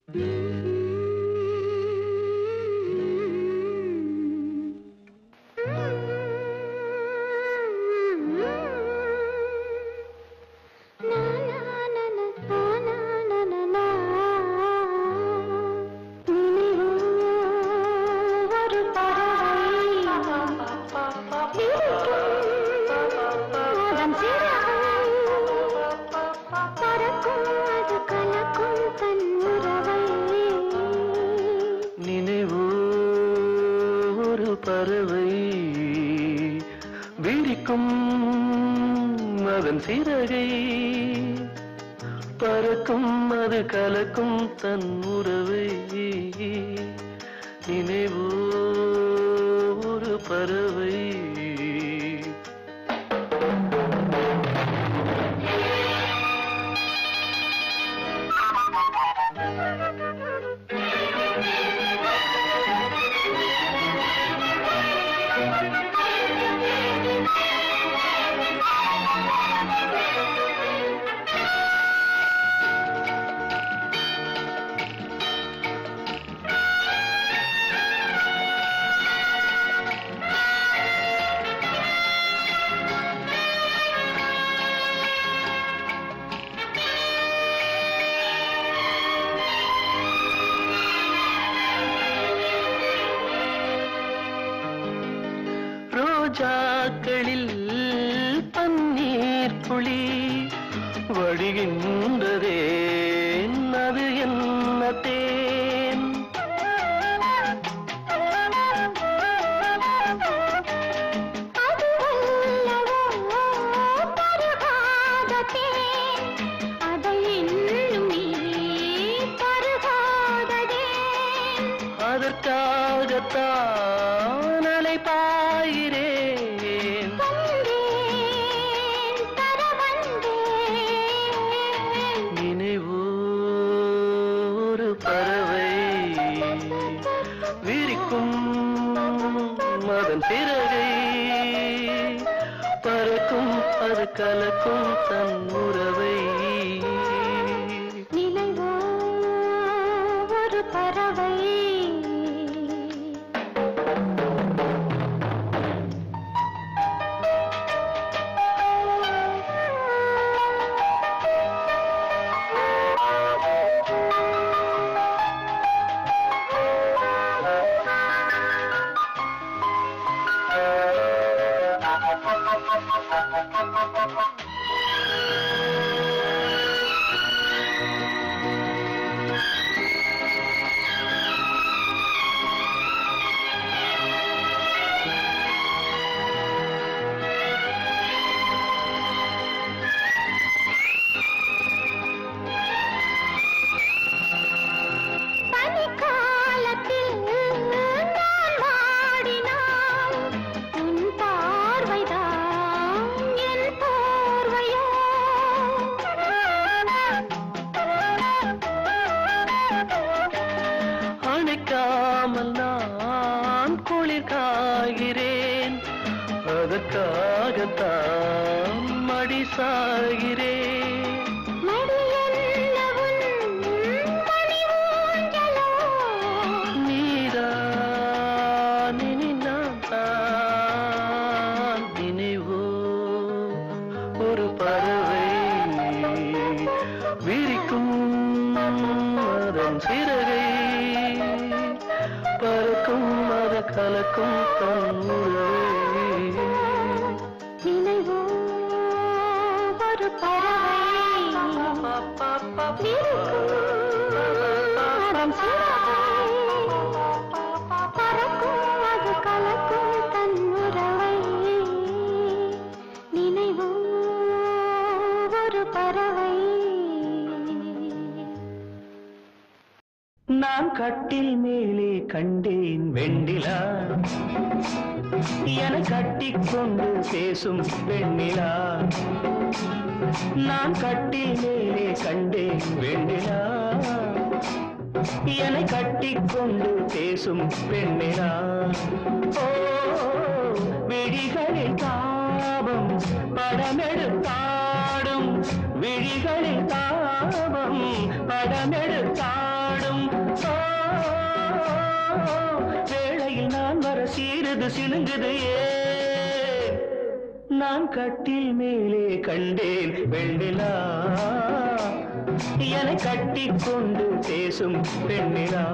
நினைவோ ஒரு பறவை விரிக்கும் அதன் சிறகை பறக்கும் அது கலக்கும் தன் உறவை நினைவோ ஒரு பறவை ரோஜாக்களில் பன்னீர் துளி வழிகின்றதே அது என்ன தேன் அதற்காகத்தான் அலை பாயிரேன் நினைவோ ஒரு பறவை விரிக்கும் அதன் சிறகை பறக்கும் அது கலக்கும் தன் உறவை நினைவோ ஒரு பறவை பனிக்காலத்தில் நான் வாடினால் உன் பார்வைதான் என் போர்வையோ அணைக்காமல் நான் குளிர் காய்கிறேன் அதற்காகத்தான் மடி சாகிறேன் மடியென்ன உன் மணி ஊஞ்சலோ நீதான் இனி நான் தான் நினைவோ ஒரு பறவை விரிக்கும் அதன் சிறகை பறக்கும் அத கலக்கும் தன் உறவை நினைவோ ஒரு பறவை அதன் சிறகை பறக்கும் அது கலக்கும் தன் உறவை நினைவோ ஒரு பறவை நான் கட்டில் மேலே கண்டேன் வெண்ணிலா என கட்டிக்கொண்டு பேசும் வெண்ணிலா நான் கட்டில் மேலே கண்டேன் வெண்ணிலா என கட்டிக்கொண்டு பேசும் பெண்ணிலா ஓ விழிகளில் தாபம் படமெடுத்தாடும் விழிகளில் தாபம் படமெடுத்தாடும் சிணுங்குது சிணுங்குது ஏன் நான் கட்டில் மேலே கண்டேன் வெண்ணிலா என கட்டிக்கொண்டு பேசும் பெண்ணிலா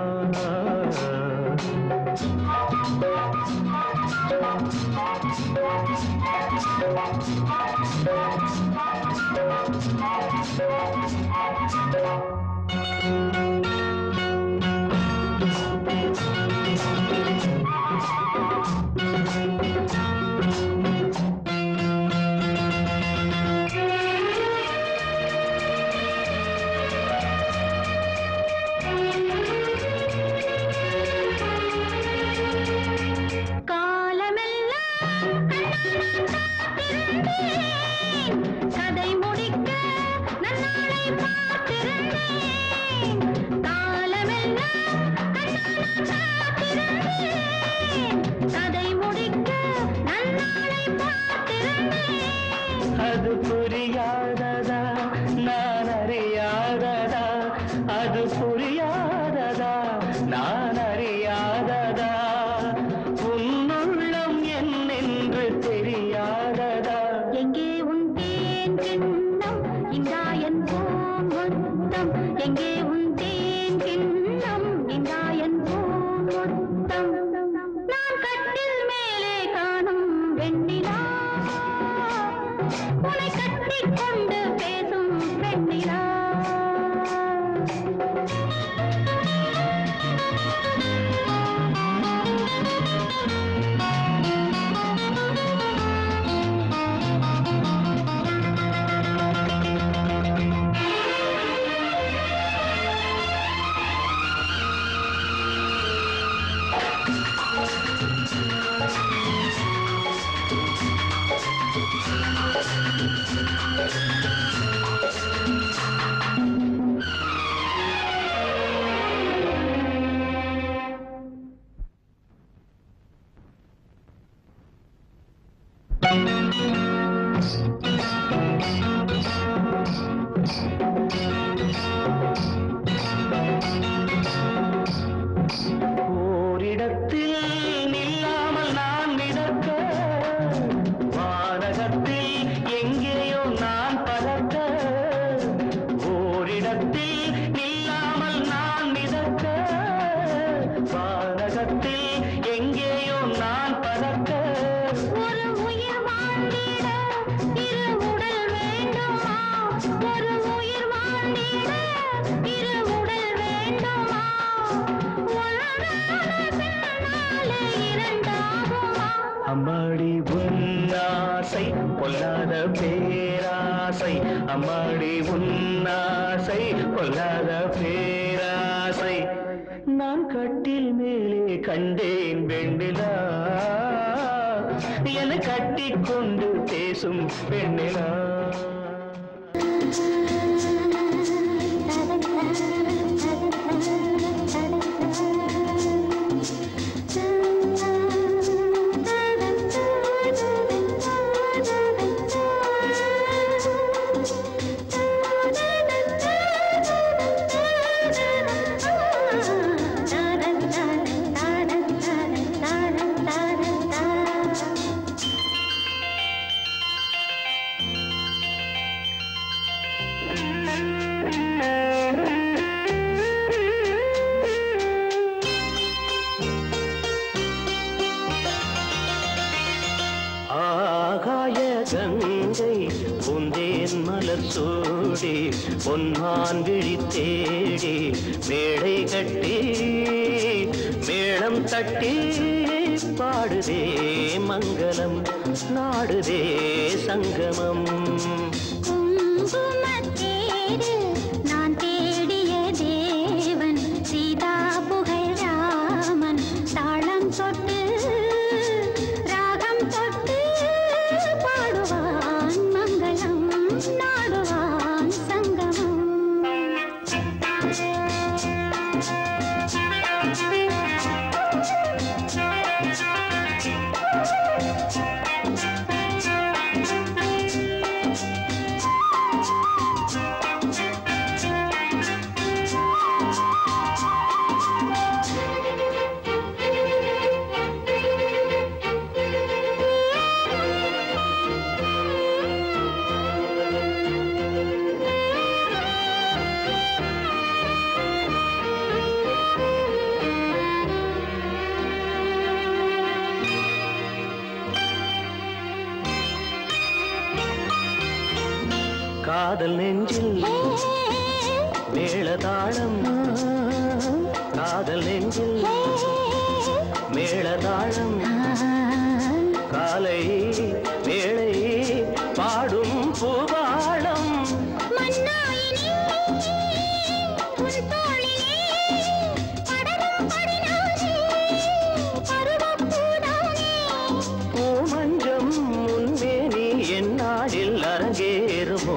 காலமெல்லாம் காத்திருந்தேன். கதை முடிக்க நன்னாளை பார்த்திருந்தேன். காலமெல்லாம் காத்திருந்தேன். கதை முடிக்க நன்னாளை பார்த்திருந்தேன். அது புரியாததா நான் அறியாததா அது புரியாததா நான் அறியாததா உன்னுள்ளம் என்னென்று தெரியாததா எங்கே உன் தேன் கிண்ணம் இங்காயன் பூங்கொத்தம் எங்கே உன் தேன் கிண்ணம் இங்காயன் பூங்கொத்தம் நான் கட்டில் மேலே காணும் வெண்ணிலா உன்னை கட்டிக் கொண்டு பேசும் பெண்ணிலா ஓரிடத்தில் நில்லாமல் நான் மிதக்க வானகத்தில் எங்கேயோ நான் பறக்க ஓரிடத்தில் நில்லாமல் நான் மிதக்க வானகத்தில் எங்கேயோ நான் பறக்க ஒரு உயிர் வாழ்ந்திட இரு உடல் வேண்டுமா ஒரு உயிர் வாழ்ந்திட இரு உடல் வேண்டுமா ஒன்றான பின்னாலே இரண்டாகுமா அம்மாடி உன்னாசை பொல்லாத பேராசை அம்மாடி உன்னாசை பொல்லாத பேராசை நான் கட்டில் மேலே கண்டேன் வெண்ணிலா என கட்டிக்கொண்டு பேசும் பெண்ணிலா ஆகாய கங்கை பூந்தேன் மலர் சூடி பொன்மான் விழி தேடி மேடை கட்டி மேளம் தட்டி பாடுதே மங்களம் நாடுதே சங்கமம் குங்குமத்தேரு நான் தேடிய தேவன் சீதா புகழ் ராமன் தாளம் தொட்டு ராகம் தொட்டு பாடுவான் மங்களம் நாடுவான் சங்கமம் காதல் நெஞ்சில் மேளதாளம் காதல் நெஞ்சில் மேளதாளம் காலை வேளை பாடும் பூவாளம் பூமஞ்சம் முன்பே நீ என் நாடில் அரங்கேறுமோ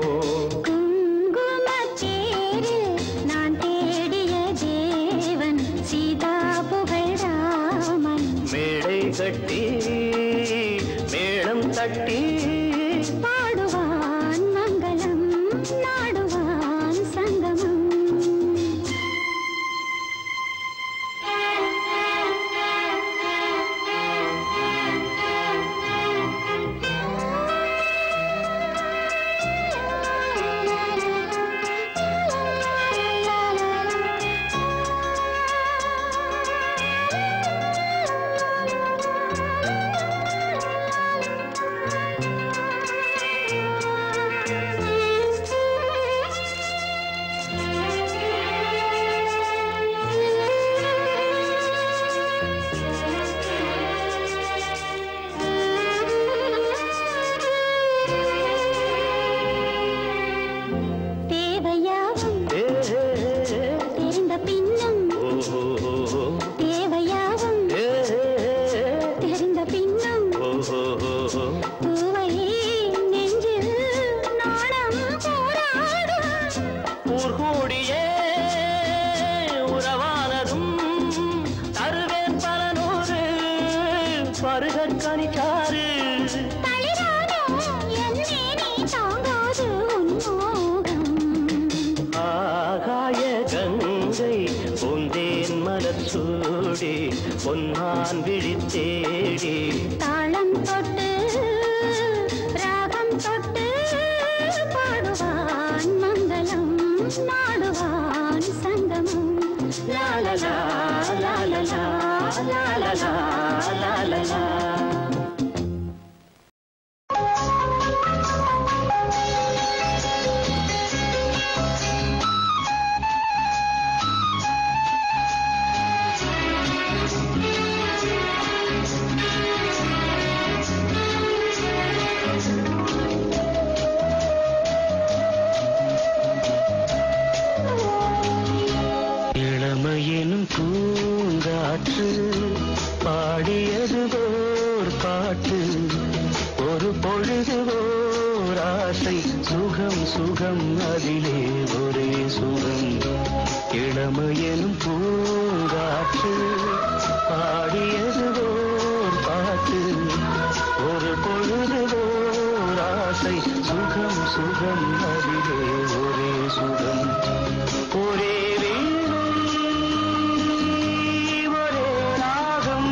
நான் தேடிய தேவன் சீதா புகழ் ராமன் மேடை கட்டி மேளம் தட்டி பாடுவான் மங்களம் நாடுவான் சங்கமம் தேவையாவும் ஏ, தெரிந்த பின்னும் ஓ, ஓ, ஓ, தேவையாவும் ஏ, தெரிந்த பின்னும் ஓ, ஓ, ஓ, பூவை நெஞ்சில் நாணம் போராடும் ஊர்கூடியே உறவானதும் தருவேன் பல நூறு பருகக் கனிச்சாறு தளிரானோ என் மேனி தாங்காது உன் மோகம் ஆகாய கங்கை பொந்தேன் மலர் சூடி பொன்னான் விழித்தேடி தாளம் தொட்டு ராகம் தொட்டு பாடுவான் மங்களம் நாடுவான் சங்கமம் லாலலா லாலலா லாலலா லாலலா இளமையினும் பூங்காற்று பாடியது ஓர் பாட்டு ஒரு பொழுது ஓர் ஆசை சுகம் சுகம் அதிலே ஒரே சுகம் இளமையினும் பூங்காற்று பாடியது ஓர் பாட்டு ஒரு பொழுது ஓர் ஆசை சுகம் சுகம் அதிலே ஒரே சுகம் ஒரே வீணை, ஒரே ராகம்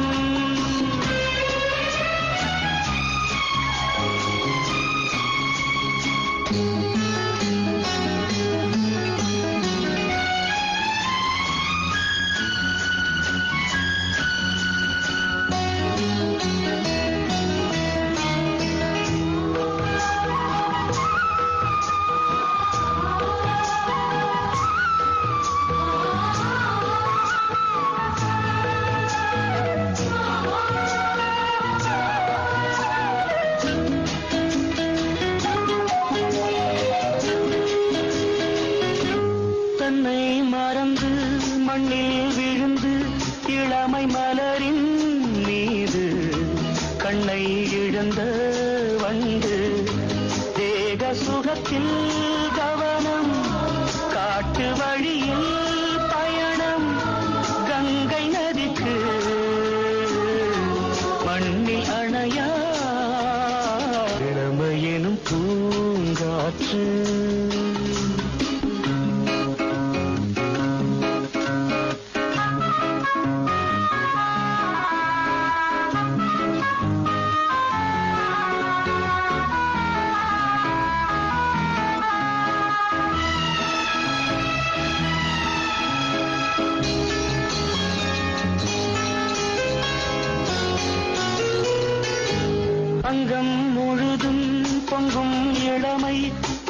தன்னை மறந்து மண்ணில் விழுந்து இளமை மலரின் மீது கண்ணை இழந்த வண்டு தேக சுகத்தில் கவனம் காட்டு வழியில் பயணம் கங்கை நதிக்கு மண்ணில் அணையா இளமையெனும் பூங்காற்று அங்கம் முழுதும் பொங்கும் இளமை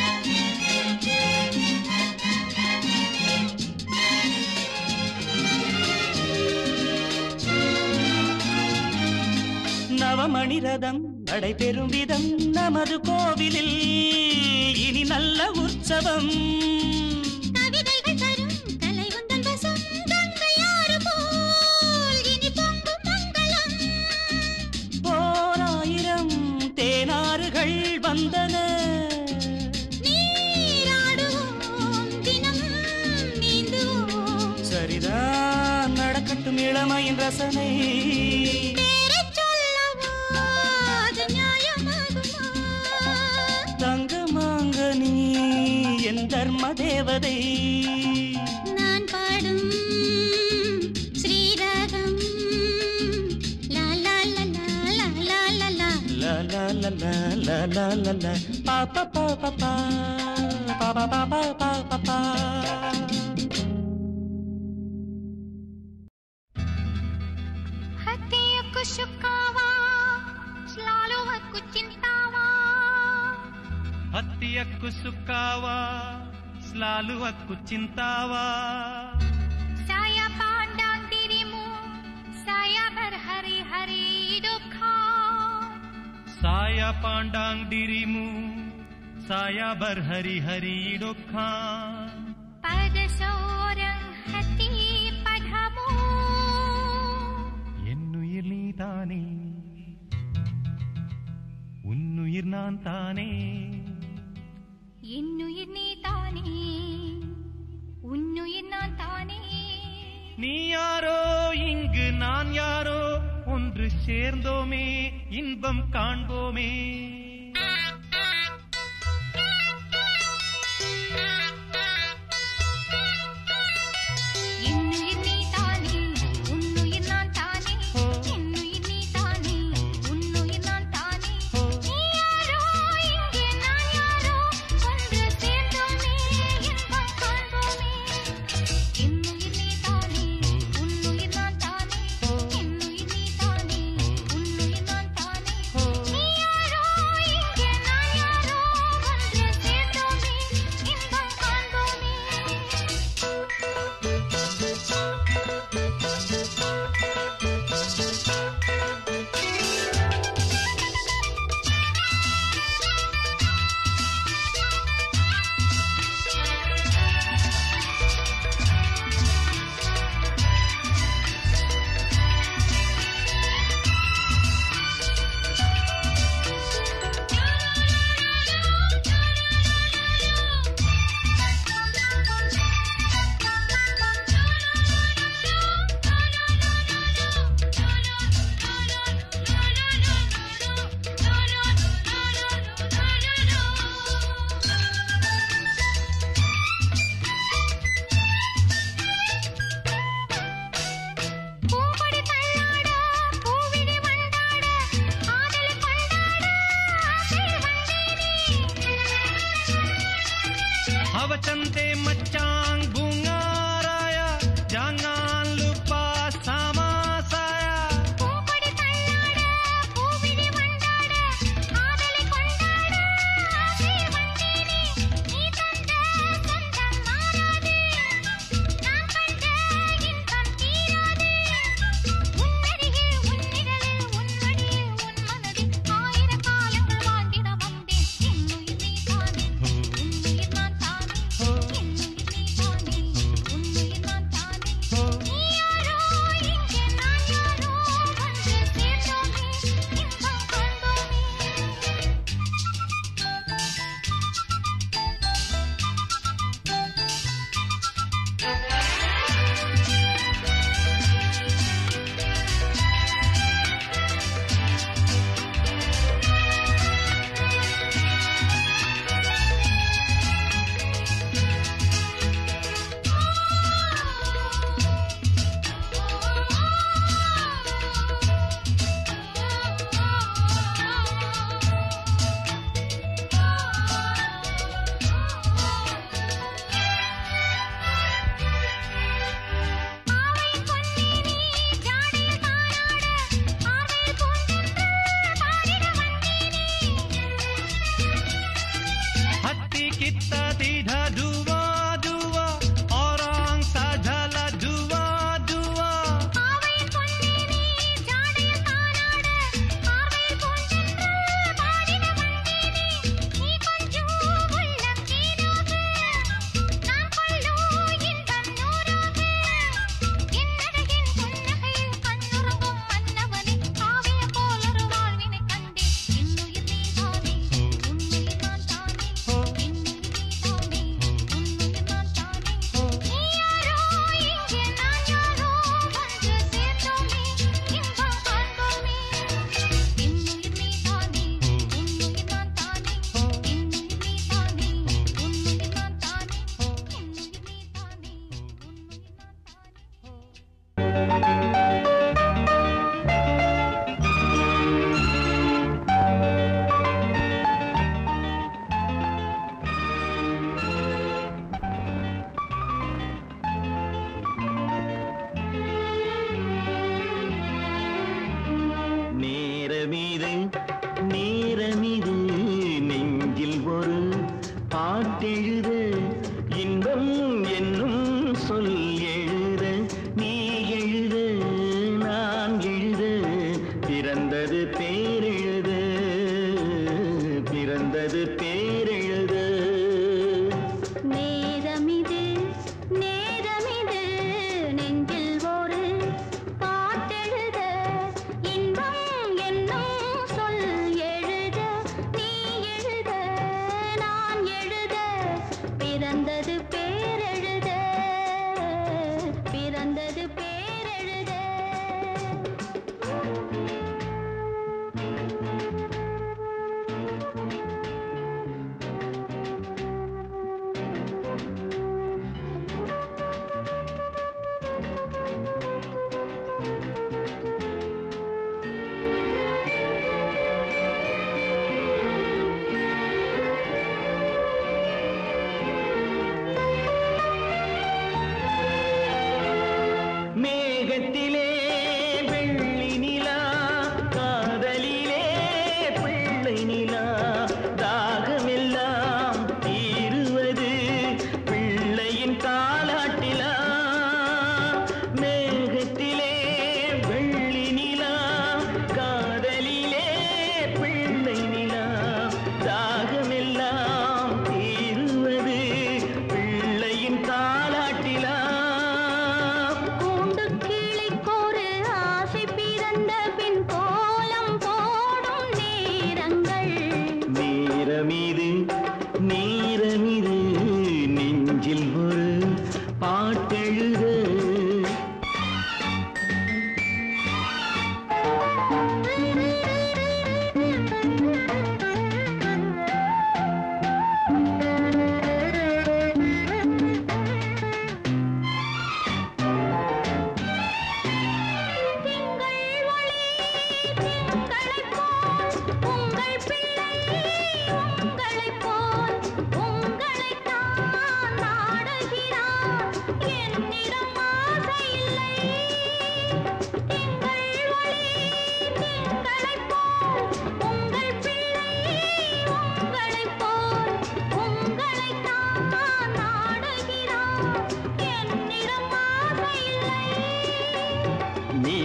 நவமணி ரதம் நடைபெறும் விதம் நமது கோவிலில் இனி நல்ல உற்சவம் கவிதைகள் தரும் கலை உந்தன் வசம் கங்கையாறு போல் இனி பொங்கும் மங்களம் ஓராயிரம் தேனாறுகள் வந்தன நீராடுவோம் தினம் நீந்துவோம் சரிதான் நடக்கட்டும் இளமையின் ரசனை பேரைச் சொல்லவோ அது நியாயமாகுமா தங்கமாங்க நீ என் தர்ம தேவதை நான் பாடும் ஸ்ரீராகம் லா லா லா லா லா லா லா லா La la la la la la la la pa pa pa pa pa pa pa pa pa pa pa pa హత్యకు శుకావా స్లాలు హక్కు చింతావా ಹತ್ತಿಯಕ್ಕು ಸುಕ್ಕಾವಾ ಸ್ಲಾಲು ಹಕ್ಕು ಚಿಂತಾವಾ సాయా పాండాం తిరిము సాయా బర్ హరి హరి దుఃఖా ಸಾಯ ಪಾಂಡಾಂಗ್ ಡಿರಿಮು ಸಾಯ ಬರ್ ಹರಿ ಹರಿ ಡೊಕ್ಕಾ పద సోరం హతి పఢము என்னுயிர் நீ தானே உன்னுயிர் நான் தானே இன்னுயிர் நீ தானே உன்னுயிர் நான் தானே நீ யாரோ இங்கு நான் யாரோ ஒன்று சேர்ந்தோமே இன்பம் காண்போமே இன்னுயிர் நீ தானே உன்னுயிர் நான் தானே இன்னுயிர் நீ தானே உன்னுயிர் நான் தானே நீ யாரோ இங்கே நான் யாரோ ஒன்று சேர்ந்தோமே இன்பம் காண்போமே இன்னுயிர் நீ தானே உன்னுயிர் நான் தானே இன்னுயிர் நீ தானே உன்னுயிர் நான் தானே நீ யாரோ இங்கே நான் யாரோ ஒன்று சேர்ந்தோமே இன்பம் காண்போமே பூப்பொடி தள்ளாட பூவிழி வண்டாட ஆதலை கொண்டாட ஆசை வந்தேனே அவச்சந்தே மச்சாங் பூங்காராயா ஜாங்கான் லுப்பா சாமாசாயா பூப்பொடி தள்ளாட பூவிழி வண்டாட ஆதலை கொண்டாட ஆசை வந்தேனே நீ தந்த சொந்தம் மாறாது நான் கண்ட இன்பம் தீராது உன்னருகில் உன்னிடலில் உன் மடியில் உன் மனதில் ஆயிரம் காலங்கள் வாழ்ந்திட வந்தேன் இன்னுயிர் நீ தானே உன்னுயிர் நான் தானே இன்னுயிர் நீ தானே உன்னுயிர் நான் தானே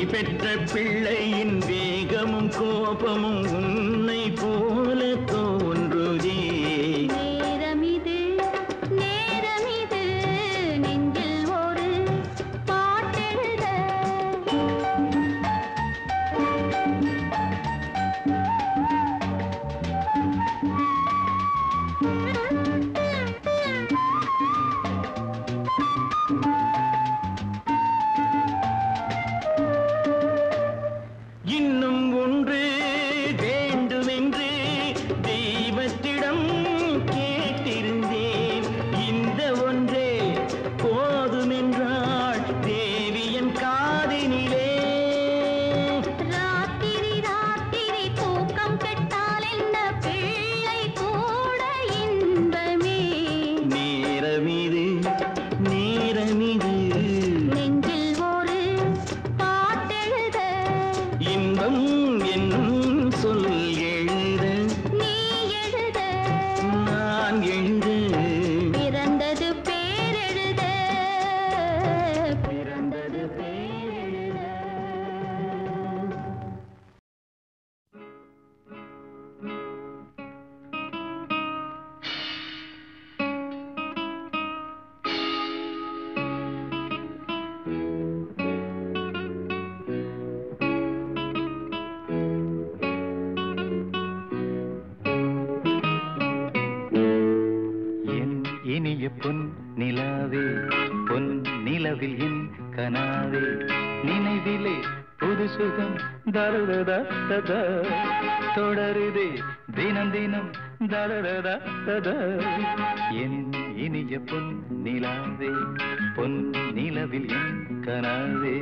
பெற்ற பிள்ளையின் வேகமும் கோபமும் உன்னை போல தோன்றுதே நேரமிது நேரமிது நெஞ்சில் ஒரு பாட்டெழுத இன்னும் ஒன்று வேண்டுமென்று தெய்வத்திடம் கேட்டிருந்தேன் இந்த ஒன்றே போதுமென்றாள் தேவியன் காதினிலே ராத்திரி ராத்திரி தூக்கம் கெட்டால் என்ன பிள்ளை கூட இன்பமே நேரமிது நேரமிது நெஞ்சில் ஒரு பாட்டெழுத இன்பம் என்னும் சொல் எழுத நீ எழுத நான் எழுத பிறந்தது பேரெழுத பிறந்தது பேரெழுத என் இனிய பொன் நிலாவே பொன் நிலவில் என் கனாவே நினைவிலே புது சுகம் தருததா ததா தொடருதே தினம் தினம் தருததா ததா என் இனிய பொன் நிலாவே பொன் நிலவில் என் கனாவே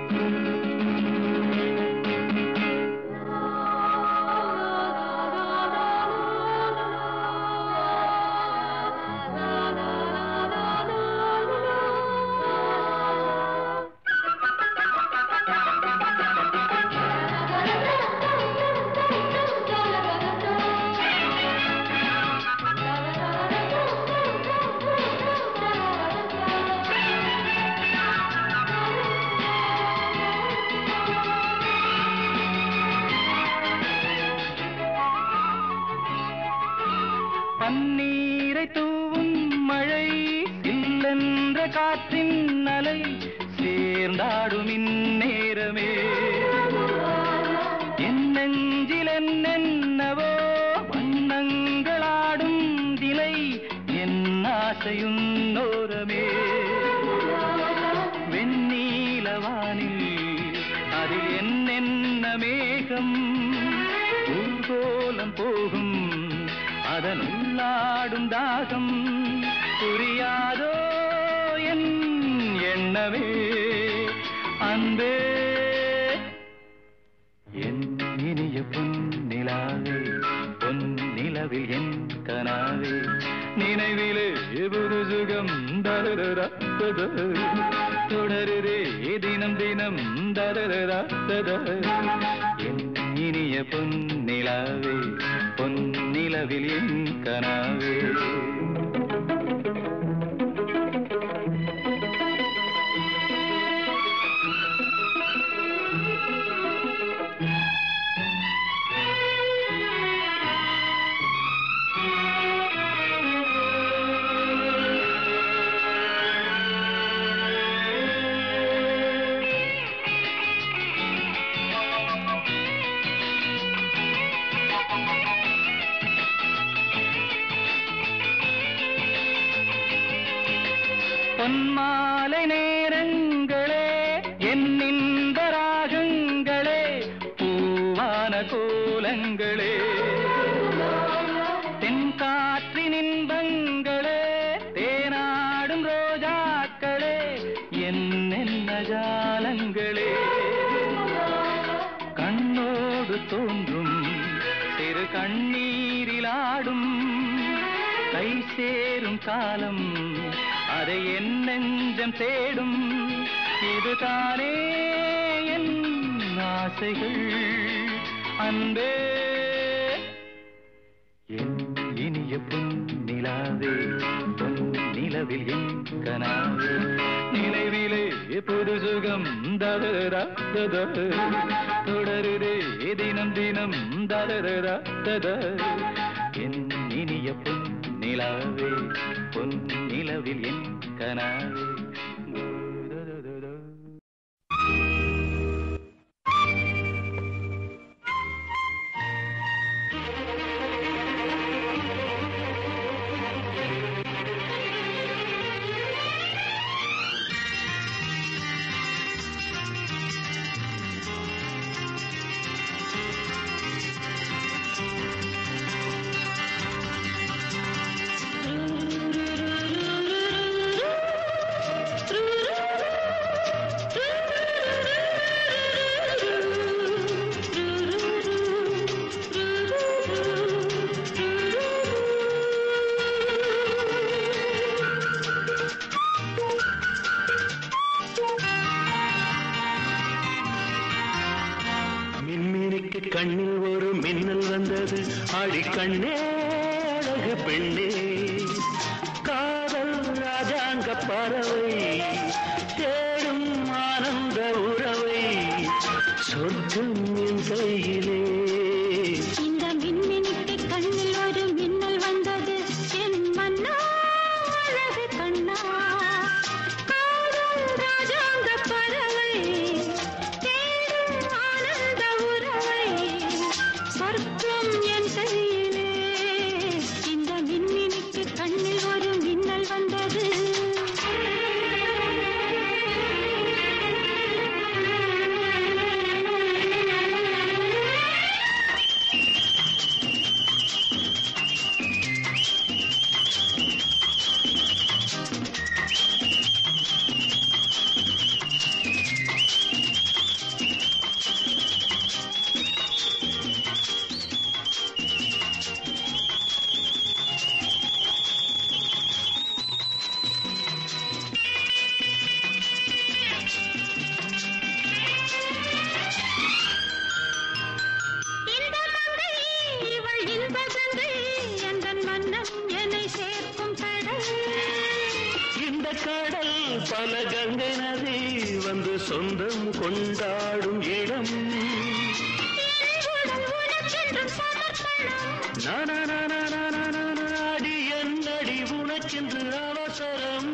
பன்னீரை தூவும் மழை சில்லென்ற காற்றின் அலை சேர்ந்தாடும் இந்நேரமே என் நெஞ்சில் என்னென்னவோ வண்ணங்களாடும் திலை என் ஆசையும் நோரமே வெண்ணீலவானில் அதில் என்னென்ன மேகம் ஊர்கோலம் போகும் அதன் உள்ளாடும் தாகம் புரியாதோ என் எண்ணமே அன்பே என் இனிய பொன் நிலாவே பொன் நிலவில் என் கனாவே நினைவிலே புது சுகம் தரரா தொடருதே தினம் தினம் தரரா என் இனிய பொன் நிலாவே பொன் நிலவில் என் கனாவே பொன்மாலை நேரங்களே என் இன்ப ராகங்களே பூவான கோலங்களே தென்காற்றின் இன்பங்களே தேனாடும் ரோஜாக்களே என்னென்ன ஜாலங்களே கண்ணோடு தோன்றும் சிறு கண்ணீரிலாடும் கை சேரும் காலம் அதை என் நெஞ்சம் தேடும் இதுதானே என் ஆசைகள் அன்பே என் இனிய பொன் நிலாவே பொன் நிலவில் என் கனாவே நினைவிலே புது சுகம் தரரா தத தொடருதே தினம் தினம் தரரா தத என் இனிய பொன் நிலாவே பொன் நிலவில் என் கனாவே ததததத. மின்மினிக்கு கண்ணில் ஒரு மின்னல் வந்தது ஆடி கண்ணே அழகு பெண்ணே காதல் ராஜாங்க பறவை தேடும் ஆனந்த உறவை சொர்க்கம் என் கையிலே இந்த மின்மினிக்கு கண்ணில் ஒரு மின்னல் வந்தது என் மன்னா அழகு கண்ணா காதல் ராஜாங்க பறவை தேடும் ஆனந்த உறவை சொர்க்கம் என் கையிலே இந்த மின்மினிக்கு கண்ணில் ஒரு மின்னல் வந்தது இந்த மங்கை இவள் இன்ப கங்கை எந்தன் மன்னன் என்னை சேர்க்கும் கடல் இந்த கடல் பல கங்கை நதி வந்து சொந்தம் கொண்டாடும் இடம் உடன் உனக்கென்றும் சமர்ப்பணம் நானா நானா நானா நானா அடி என்னடி உனக்கென்று அவசரம்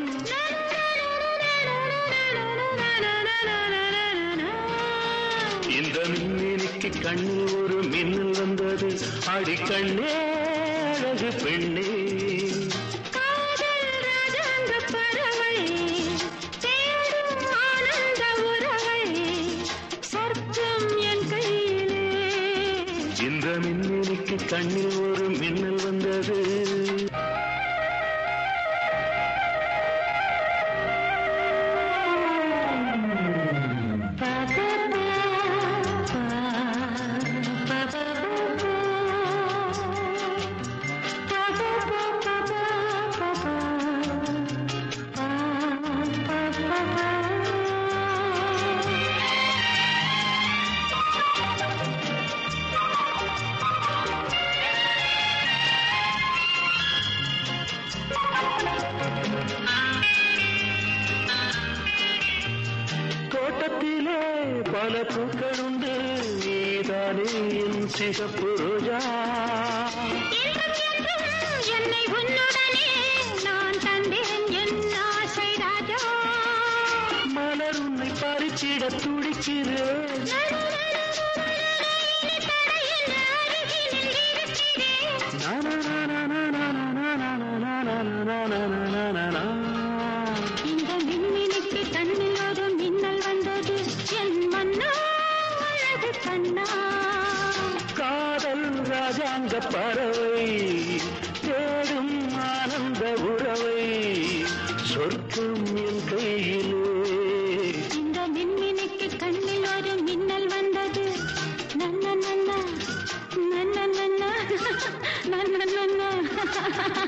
இந்த மின்னினிக்கு கண்ணில் ஒரு மின்னல் வந்தது அடி கண்ணே அழகு பெண்ணே காதல் ராஜாங்க பறவை தேடும் ஆனந்த உறவை சொர்க்கம் என் கையிலே இந்த மின்னினிக்கு கண்ணில் ஒரு மின்னல் வந்தது தோட்டத்திலே பல பூக்கள் உண்டு நீதானே என் சிகப்பு ரோஜா என்றும் என்றும் என்னை உன்னுடனே நான் தந்தேன் என் ஆசை ராஜா மலர் உன்னை பறிச்சிட துடிக்கிறேன் இனி தடையில்லை, அருகினில் இருக்கிறேன். நானா நானா நானா நானா நானா நானா நானா நானா இந்த மின்மினிக்கு கண்ணில் ஒரு மின்னல் வந்தது என் மன்னா அழகு கண்ணா காதல் ராஜாங்க பறவை தேடும் ஆனந்த உறவை சொர்க்கம் என் கையிலே இந்த மின்மினிக்கு கண்ணில் ஒரு மின்னல் வந்தது நன்ன நன்ன நன்ன நன்ன நன்ன நன்ன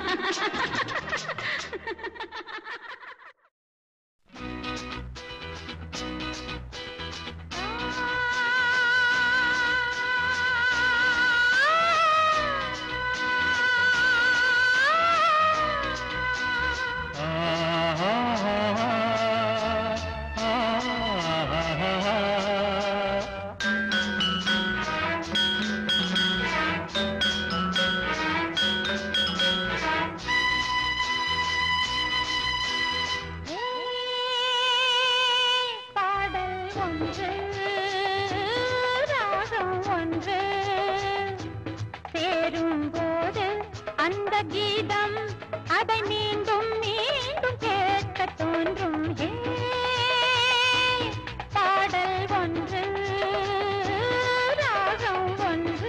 ஆ ஒன்று ராகம் ஒன்று சேரும்போது அந்த கீதம் அதை மீண்டும் மீண்டும் கேட்க தோன்றும் ஹே, பாடல் ஒன்று ராகம் ஒன்று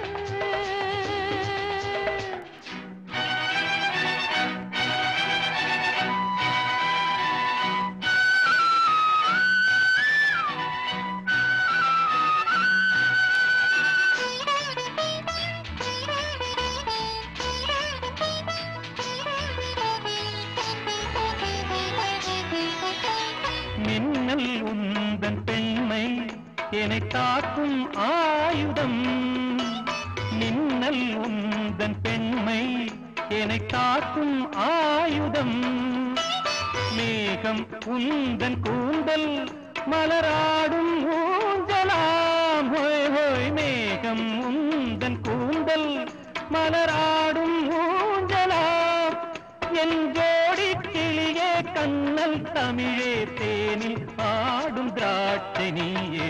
மின்னல் உந்தன் பெண்மை என்னை காக்கும் ஆயுதம் மின்னல் உந்தன் பெண்மை என்னை காக்கும் ஆயுதம் மேகம் உந்தன் கூந்தல் மலராடும் ஊஞ்சலாம் ஹோய் ஹோய் மேகம் உந்தன் கூந்தல் மலராடும் ஊஞ்சலாம் என் ஜோடி கிளியே கண்ணல் தமிழே தேனில் ஆடும் திராட்சை நீயே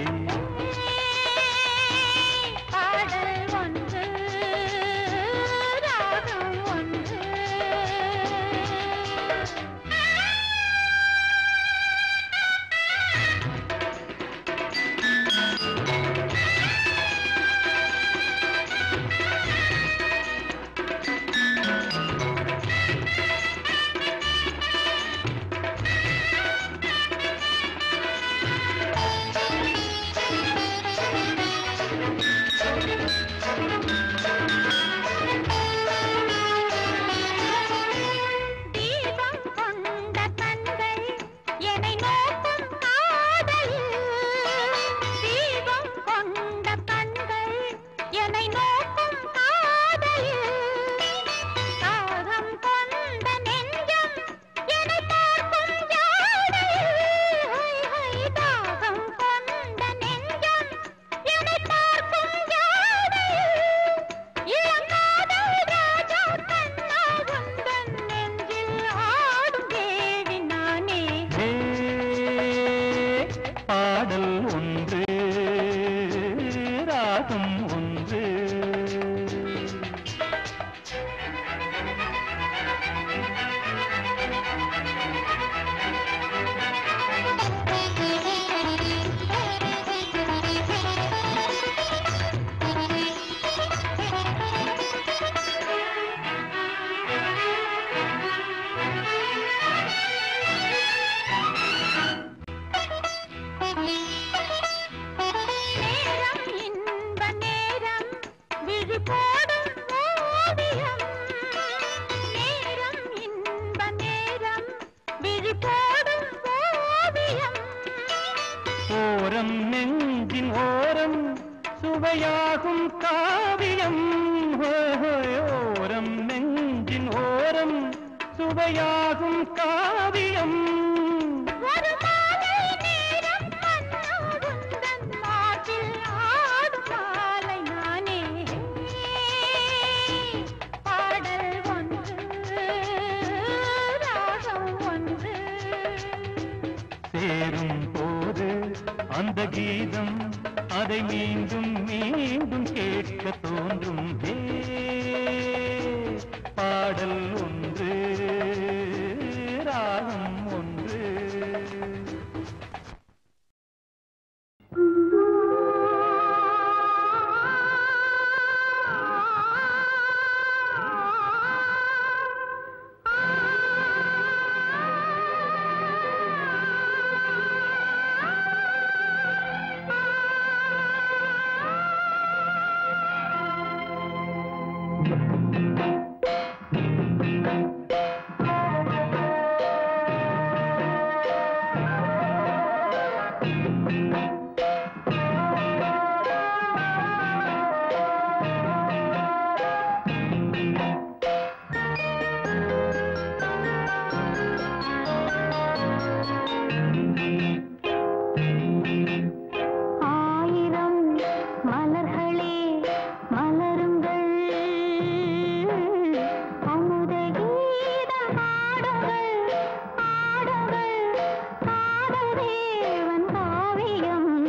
பாடல் ஒன்று ராகம் ஒன்று தீபம் கொண்ட கண்கள் என்னை நோக்கும் காதலில் தீபம் கொண்ட கண்கள் என்னை நோக்கும் காதலில் தாகம் கொண்ட நெஞ்சம் என்னை பார்க்கும் ஜாடையில் ஹை ஹை தாகம் கொண்ட நெஞ்சம் என்னை பார்க்கும் ஜாடையில் இளங்காதல் ராஜா கண்ணா உந்தன் நெஞ்சில் ஆடும் தேவி நானே ஹே, பாடல் ஒன்று ராகம் ஒன்று நேரம் இன்ப நேரம் விழி போடும் ஓவியம் நேரம் இன்ப நேரம் விழி போடும் ஓவியம் ஓரம் நெஞ்சின் ஓரம் சுவையாகும் காவியம் ஹோய் ஹோய், ஓரம் நெஞ்சின் ஓரம் சுவையாகும் காவியம் ஒரு மாலை நேரம் மன்னா உந்தன் மார்பில் ஆடும் மாலை நானே பாடல் ஒன்று ராகம் ஒன்று சேரும் போது அந்த கீதம் அதை மீண்டும் மீண்டும் கேட்க தோன்றும் ஹே, பாடல் ஒன்று ராகம் ஒன்று ஆயிரம் மலர்களே மலருங்கள் அமுத கீதம் ஆடுங்கள் ஆடுங்கள் காதல் தேவன் காவியம்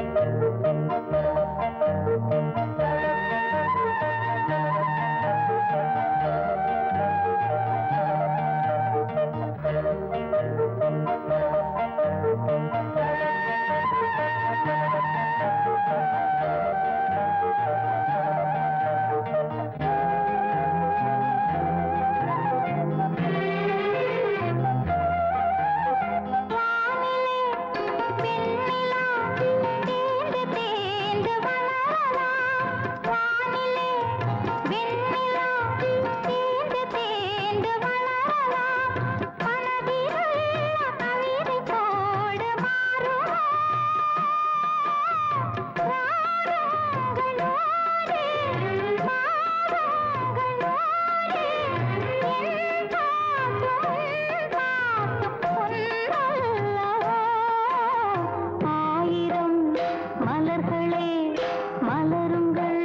ஆயிரம் மலர்களே மலருங்கள்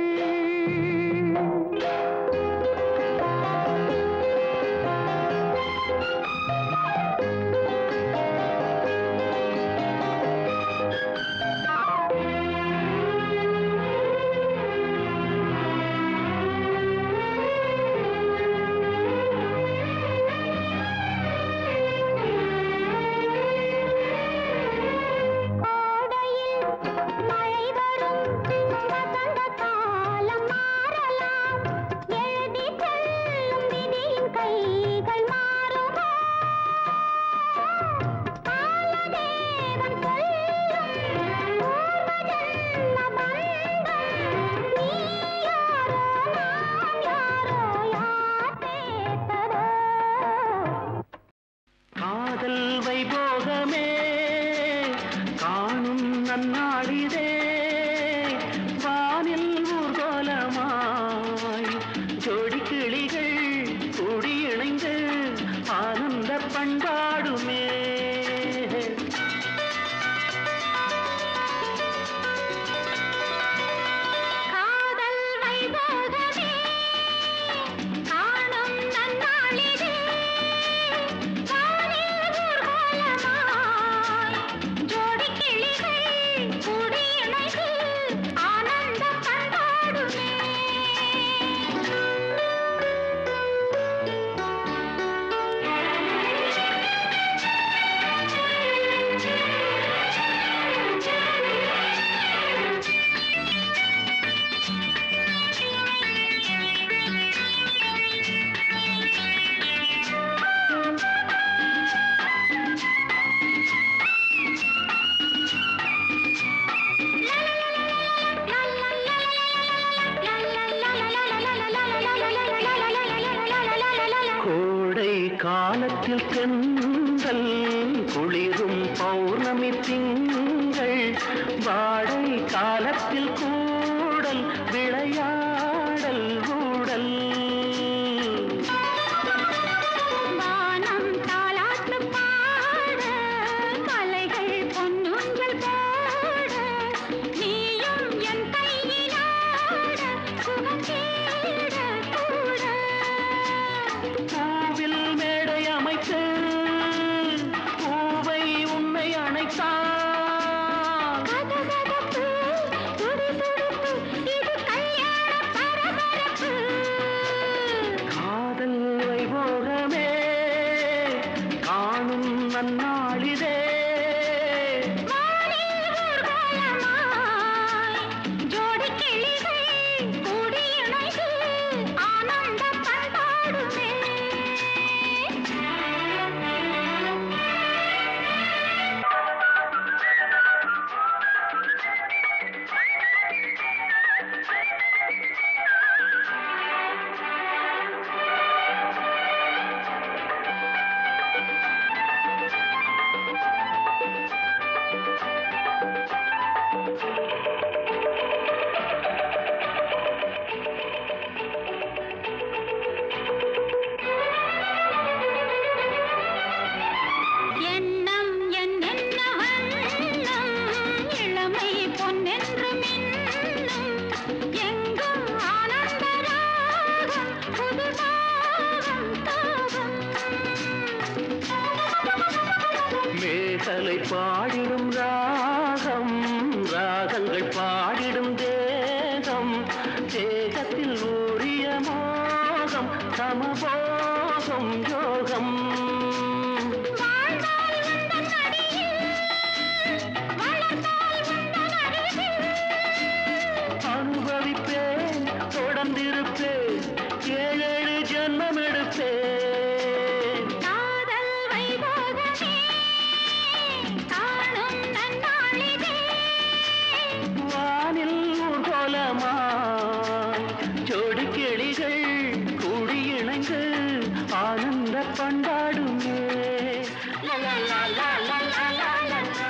கோடையில் மழை வரும் வசந்த காலம் மாறலாம் எழுதி செல்லும் விதியின் கைகள் மாறுமா காலதேவன் சொல்லும் பூர்வ ஜன்ம பந்தம் நீ யாரோ நான் யாரோ யார் சேர்த்ததோ காதல் வைபோகமே காணும் நன்னாளிதே வானில் ஊர்கோலமாய் ஜோடி கிளிகள் கூடி இணைந்து ஆனந்த பண்பாடுமே காதல் வைபோகமே காணும் நன்னாளிதே வானில் ஊர்வலமாய் ஜோடி கிளிகள் கூடி இணைந்து ஆனந்தம் பண்பாடுமே கோடை காலத்தில் தென்றல் குளிரும் பௌர்ணமி திங்கள் வாடை காலத்தில் கூடல் விளையாடல் ஊடல் வானம் தாலாட்டு பாட கலைகள் பொன்னுஞ்சல் போட நீயும் என் கையிலாட சுகம் தேட கூட பூவில் மேடை அமைத்து பூவை உன்னை அணைத்தான் கதகதப்பு, துடிதுடிப்பு, இது கல்யாண பரபரப்பு. காதல் வைபோகமே காணும் நன்னாளிதே வானில் ஊர்வலமாய், ஜோடி கிளிகள் கூடி இணைந்து ஆனந்த பண்பாடுமே எண்ணம் என் என்ன வண்ணம் இளமை பொன்னென்று மின்னும் எங்கும் ஆனந்த ராகம் புது தாகம் தாகம் மேகலை பாடிடும் ராகம் ராக ராகங்கள் பாடிடும் தேகம் தேகத்தில் ஊறிய மோகம் சமபோகம் யோகம் வாழ்ந்தால் உந்தன் அடியில் வளர்ந்தால் உந்தன் அருகில் அனுபவிப்பேன் தொடர்ந்திருப்பேன் ஏழேழு ஜென்மம் எடுப்பேன் காதல் வைபோகமே காணும் நன்னாளிதே வானில் ஊர்கோலமாய் ஜோடி கிளிகள் கூடி இணைந்து ஆனந்த பண்டாடுமே லலா லா லா லா லா லா லா லா.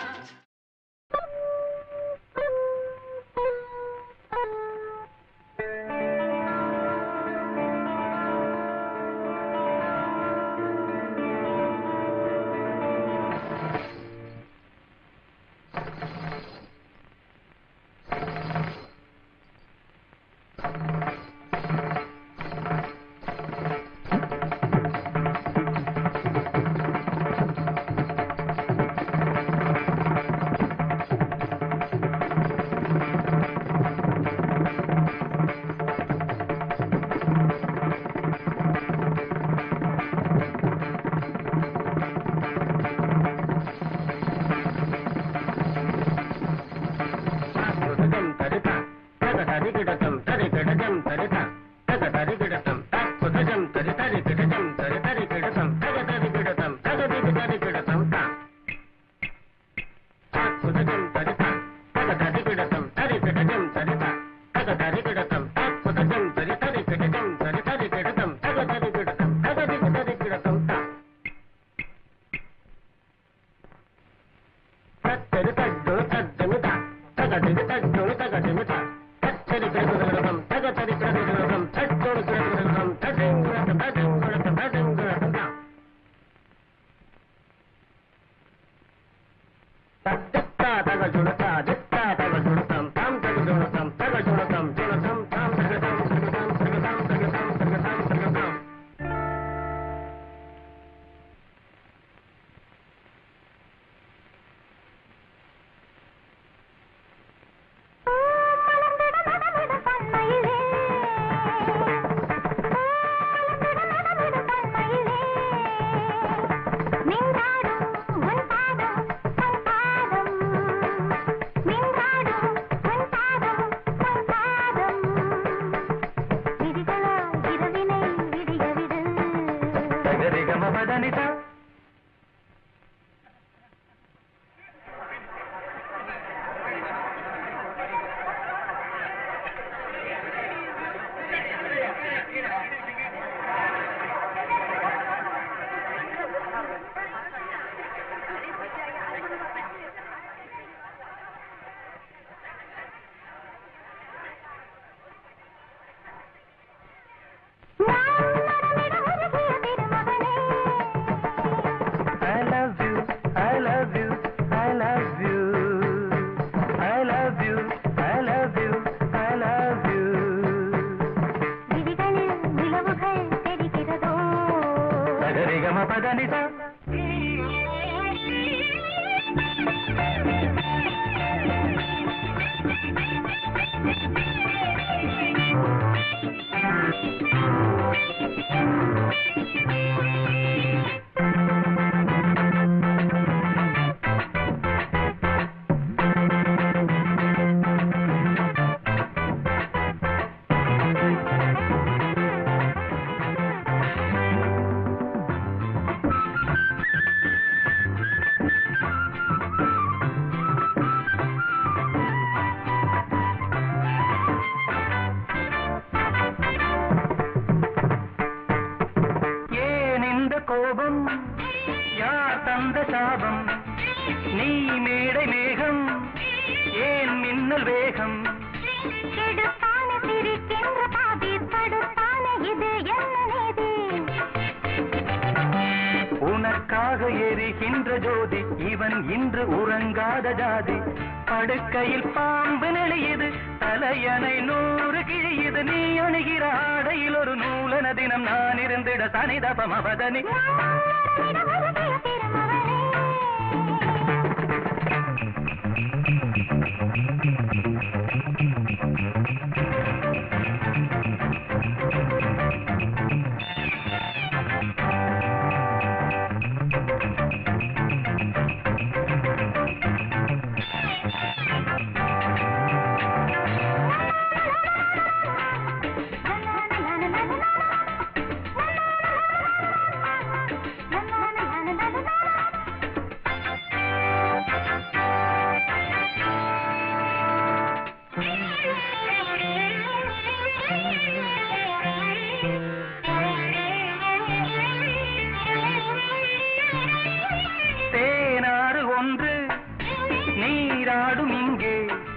I love you, I love you, I love you. I love you, I love you, I love you. விழிகளில் நிலவுகள் தெரிகிறதோ சகரிகம பதனிதா ஏன் இந்த கோபம் யார் தந்த சாபம் நீ மேடை மேகம் ஏன் மின்னல் வேகம் கெடுத்தான சிரிக்கின்ற பாதி தடுத்தான இது என்ன நீதி உனக்காக எரிகின்ற ஜோதி இவன் இன்று உறங்காத ஜாதி படுக்கையில் பாம்பு நெளியுது தலையணை நூறு கிழியுது நீ அணுகிற ஆடையில் ஒரு நூலன தினம் நான் இருந்திட சனிதபம் அவதனி திருமவனே தேனாறு ஒன்று நீராடும் இங்கே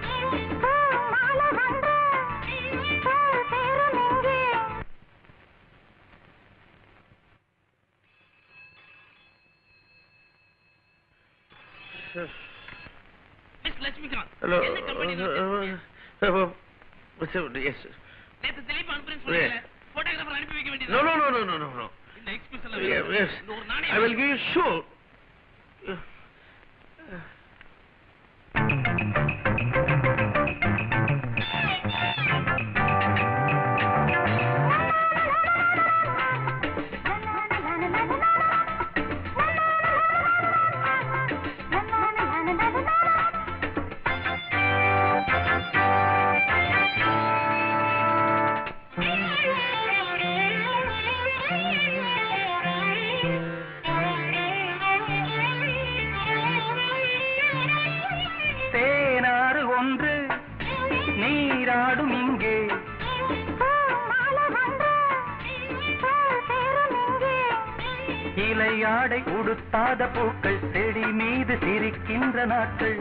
மிஸ் லட்சுமிகாந்த் ஹலோ என்ன கம்பெனில எஸ் நேத்து திலீப் அனுப்புறேன்னு Yeah. சொன்னீங்கல்ல போட்டோகிராஃபர் அனுப்பி வைக்க நோ வேண்டியது no no no no no no இந்த எக்ஸ்பிரஸ் எல்லாம் Yeah, வேணும். yes. இந்த ஒரு I நாணயம் will give you sure. தேனாறு ஒன்று நீராடும் இங்கே இலையாடை உடுத்தாத பூக்கள் செடி மீது சிரிக்கின்ற நாட்கள்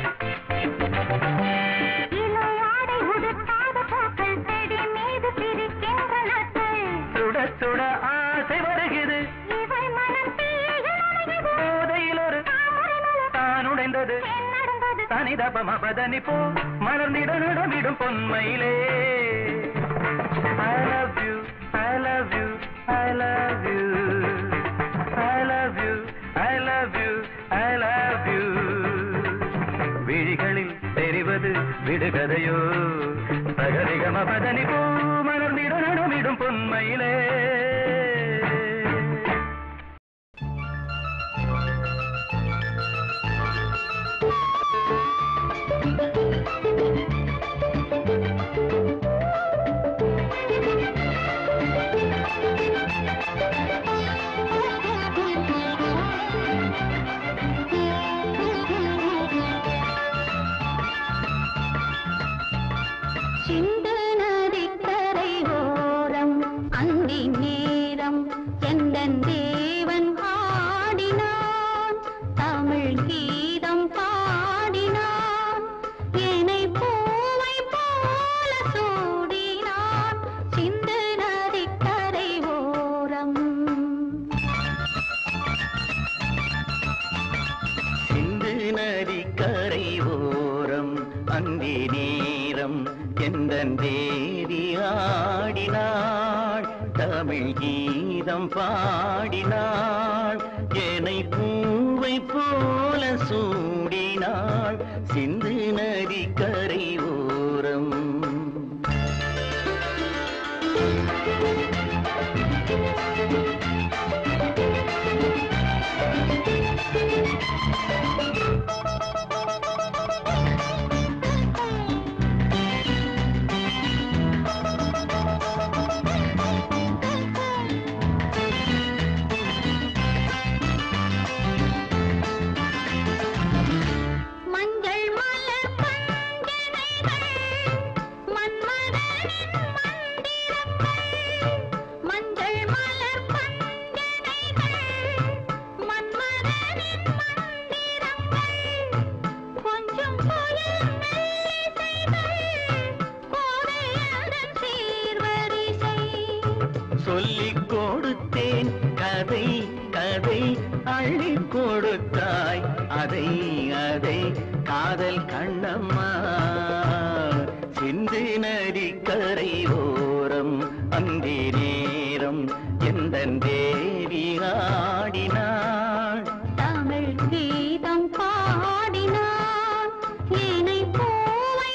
சுட சுட ஆசை வருகிறது போதையில் ஒரு தான் உடைந்தது தனிதபம பதனி போ மலர்ந்திட நடமிடும் பொன்மையிலே I love you, I love you, I love you. I love you, I love you, I love you. விழிகளில் தெரிவது விடுகதையோ சகரிகம பதனி போ மலர்ந்திட நடமிடும் பொன்மையிலே சிந்து நதிக்கரை ஓரம் அந்தி நேரம் எந்தன் தேவன் ஆடினான் தமிழ் கீதம் பாடினான் என்னை பூவை போல சூடினான் சிந்து நதிக்கரை ஓரம் சிந்து நதி கரை ஓரம் அந்தி நேரம் எந்த தேவி ஆடினாள் தமிழ் கீதம் பாடினாள் என்னை பூவை போல சூடினாள் சிந்து நதி கரை ஓரம் மஞ்சள் மலர் பஞ்சனைகள் மன்மதனின் மந்திரங்கள் மஞ்சள் மலர் பஞ்சனைகள் மன்மதனின் மந்திரங்கள் கொஞ்சம் புயல் மெல்லிசைகள் கோதையதன் சீர்வரிசை சொல்லிக் கொடுத்தேன் கதை கதை அள்ளி கொடுத்தாய் அதை அதை காதல் கண்ணம்மா சிந்து நதி கரை ஓரம் அந்தி நேரம் எந்த தேவி ஆடினாள் தமிழ் கீதம் பாடினான் என்னை பூவை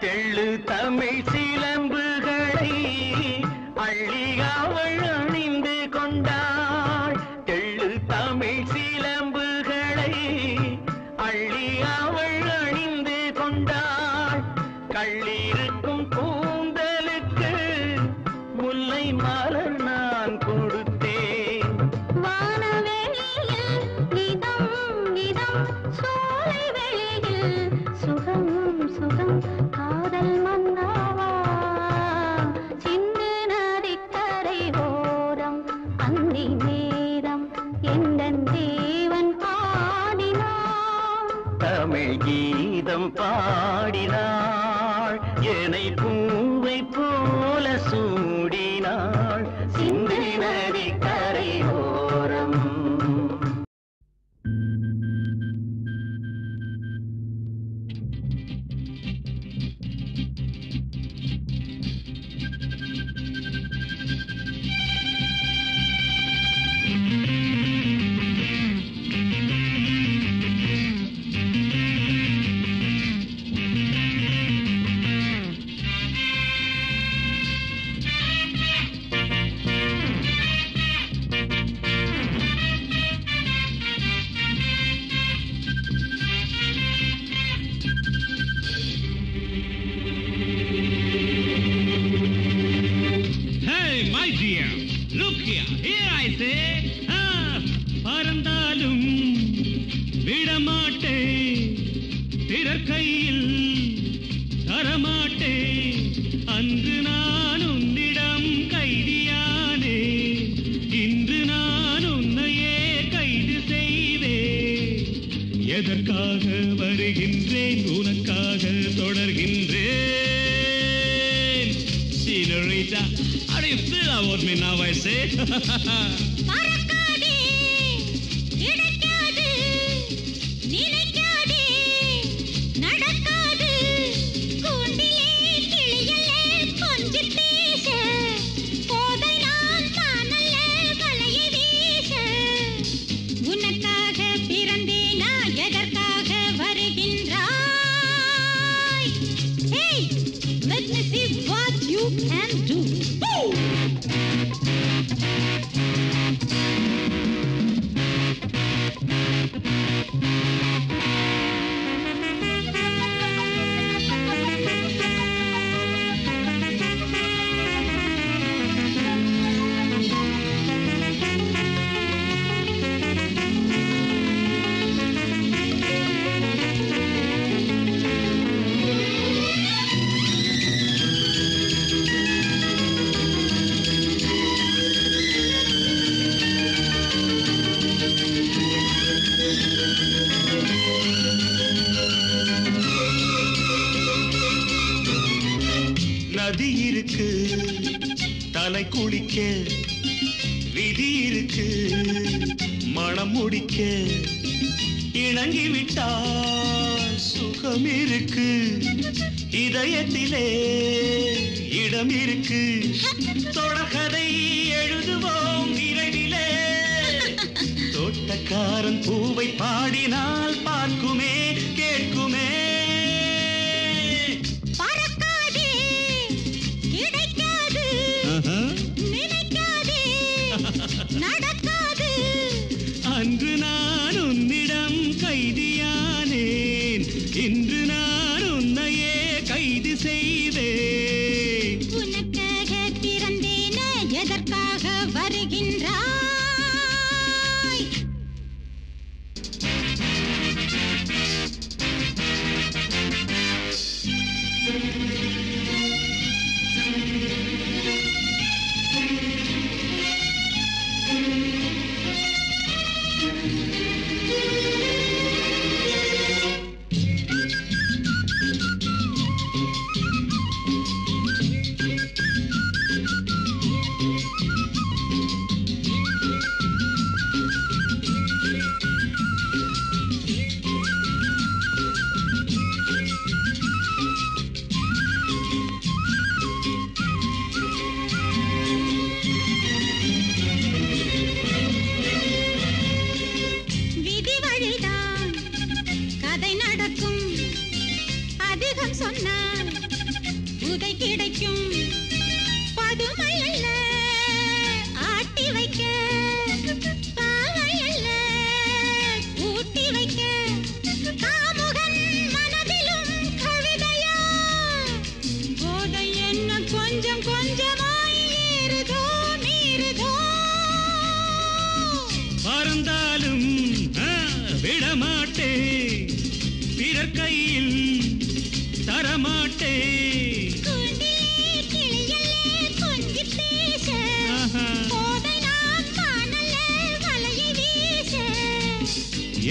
தெள்ளு தமிழ் சிலம்புகளை அள்ளி அவள் அணிந்து கொண்டாள் தெள்ளு தமிழ் சிலம்புகளை அள்ளி அவள் அணிந்து கொண்டாள் கள்ளிருக்கும் கூந்தலுக்கு முல்லை மலர் நான் கொடுத்தேன் வானவெளியில் இதம் இதம் சோலை வெளியில் சுகம் சுகம் காதல் மன்னாவா சிந்து நதிக்கரை ஓரம் அந்தி நேரம் எந்தன் தேவன் பாடினான் தமிழ் கீதம் பாடினாள் என்னை பூவை போல சூடினாள் சிந்தை நதி கரையோரம் Hey, my dear, look here, here I say. Ah, பறந்தாலும் விடமாட்டேன் பிறர் கையில் தரமாட்டேன் அன்று நான் உன்னிடம் கைதியானே இன்று நான் உன்னையே கைது செய்தேன் எதற்காக வருகின்றேன் உனக்காக தொடர்கின்றேன் Senorita, how do you feel about me now, I say? பறக்காதே கிடைக்காது நினைக்காதே நடக்காது கூண்டிலே கிளியல்ல கொஞ்சி பேச போதை நான் தானல்ல வலையை வீச உனக்காக பிறந்தேனா எதற்காக வருகின்றாய் Hey, let me see what you can do. Woo! நதி இருக்கு தலை குளிக்க விதி இருக்கு மனம் முடிக்க இணங்கி விட்டால் சுகம் இருக்கு இதயத்திலே இடம் இருக்கு தொடர்கதை எழுதுவோம் விரைவிலே தோட்டக்காரன் பூவை பாடினால் பார்க்குமே கேட்குமே பறக்காதே கிடைக்காது நினைக்காதே நடக்காது அன்று நான் உன்னிடம் கைதியானேன் இன்று நான் உன்னையே கைது செய்தேன் உனக்காக பிறந்தேன எதற்காக வருகின்றாய்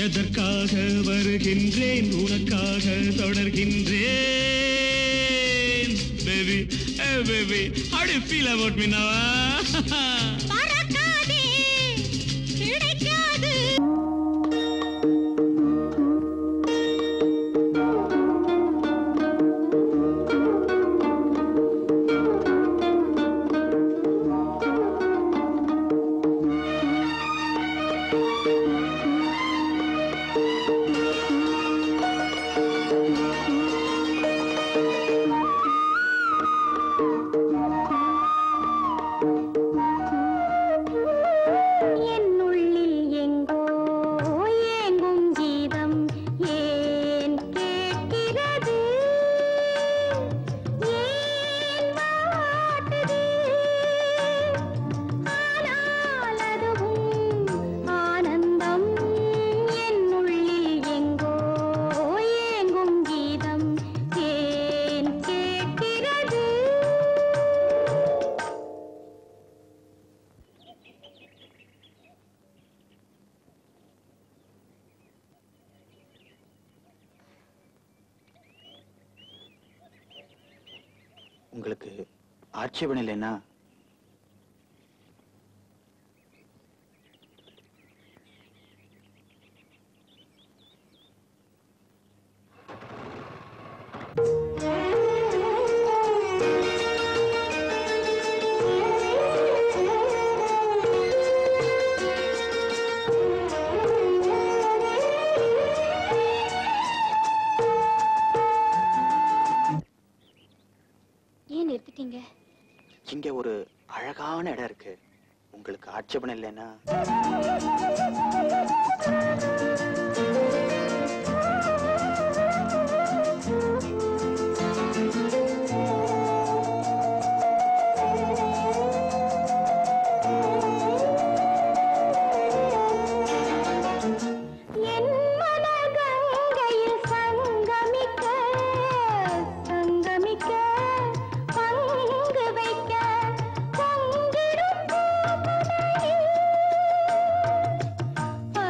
எதற்காக வருகின்றேன் உனக்காக தொடர்கின்றேன் பேபி ஏ baby how do you feel about me now பறக்காதே கிடைக்காது என்னுள்ளில் எங்கோ ஏங்கும் கீதம் ஏன் கேட்கிறது ஏன் வாட்டுது ஆனால் அதுவும் ஆனந்தம் என்னுள்ளில் எங்கோ ஏங்கும் கீதம் ஏன் கேட்கிறது உங்களுக்கு ஆட்சேபணம் இல்லைன்னா ஏன் நிறுத்திட்டீங்க இங்க ஒரு அழகான இடம் இருக்கு உங்களுக்கு ஆட்சேபணம் இல்லைன்னா என் மனகங்கையில் சங்கமிக்க சங்கமிக்க பங்கு வைக்க பொங்கிடும் பூமுனையில். ஆ,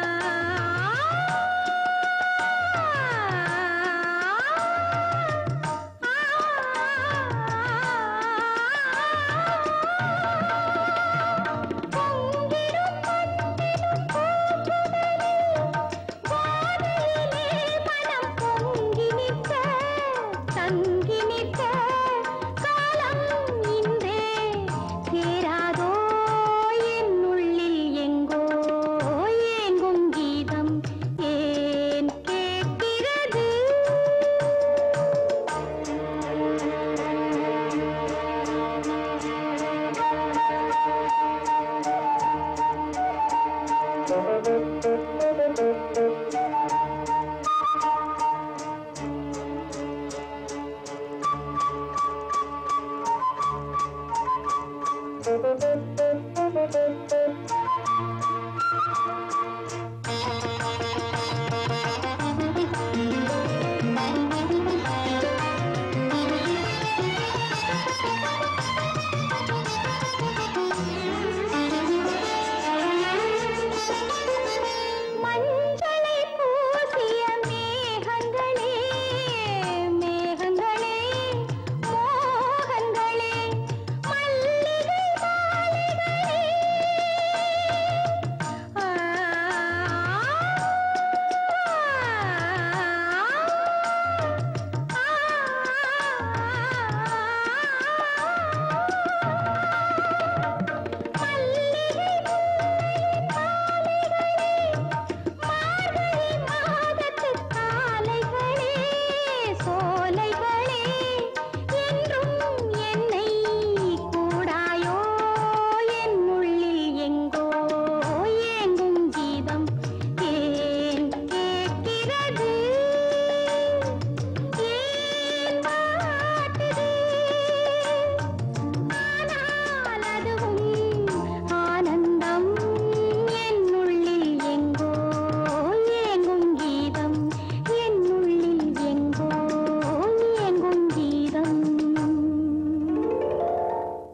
பொங்கிடும் வானிலே மனம் பொங்கி நிற்க தங்கி நிற்க